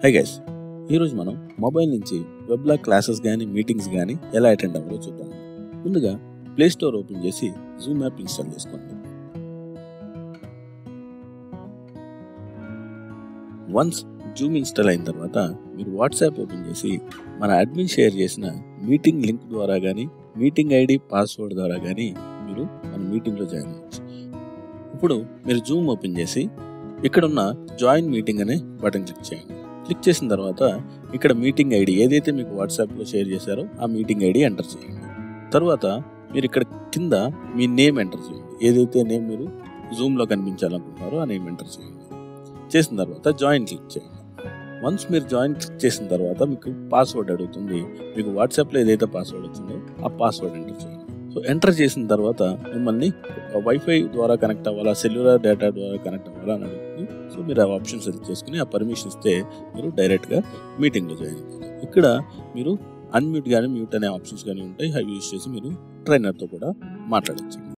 hi guys ఈరోజు మనం mobile నుంచి వెబ్లా క్లాసెస్ కానీ మీటింగ్స్ కానీ ఎలా అటెండ్ అవ్వాలో చూద్దాం ముందుగా ప్లే స్టోర్ ఓపెన్ చేసి జూమ్ యాప్ ఇన్స్టాల్ చేసుకోండి వన్స్ జూమ్ ఇన్స్టాల్ అయిన తర్వాత మీరు వాట్సాప్ ఓపెన్ చేసి మన అడ్మిన్ షేర్ చేసిన మీటింగ్ లింక్ ద్వారా కానీ మీటింగ్ ఐడి పాస్వర్డ్ ద్వారా కానీ మీరు మన మీటింగ్లో జాయిన్ అవ్వచ్చు ఇప్పుడు మీరు జూమ్ ఓపెన్ చేసి ఇక్కడున్న జాయిన్ మీటింగ్ అనే బటన్ క్లిక్ చేయండి క్లిక్ చేసిన తర్వాత ఇక్కడ మీటింగ్ ఐడి ఏదైతే మీకు వాట్సాప్లో షేర్ చేశారో ఆ మీటింగ్ ఐడి ఎంటర్ చేయండి తర్వాత మీరు ఇక్కడ కింద మీ నేమ్ ఎంటర్ చేయండి ఏదైతే నేమ్ మీరు జూమ్లో కనిపించాలనుకుంటున్నారో ఆ నేమ్ ఎంటర్ చేయండి చేసిన తర్వాత జాయిన్ క్లిక్ చేయండి వన్స్ మీరు జాయిన్ క్లిక్ చేసిన తర్వాత మీకు పాస్వర్డ్ అడుగుతుంది మీకు వాట్సాప్లో ఏదైతే పాస్వర్డ్ వచ్చిందో ఆ పాస్వర్డ్ ఎంటర్ చేయండి సో ఎంటర్ చేసిన తర్వాత మిమ్మల్ని వైఫై ద్వారా కనెక్ట్ అవ్వాలా సెల్యులర్ డేటా ద్వారా కనెక్ట్ అవ్వాలా అని అడుగుతుంది సో మీరు ఆ ఆప్షన్ సెలెక్ట్ చేసుకుని ఆ పర్మిషన్ ఇస్తే మీరు డైరెక్ట్గా మీటింగ్లో జాయిన్ అవుతారు ఇక్కడ మీరు అన్మ్యూట్ కానీ మ్యూట్ అనే ఆప్షన్స్ కానీ ఉంటాయి అవి యూజ్ చేసి మీరు ట్రైనర్తో కూడా మాట్లాడచ్చు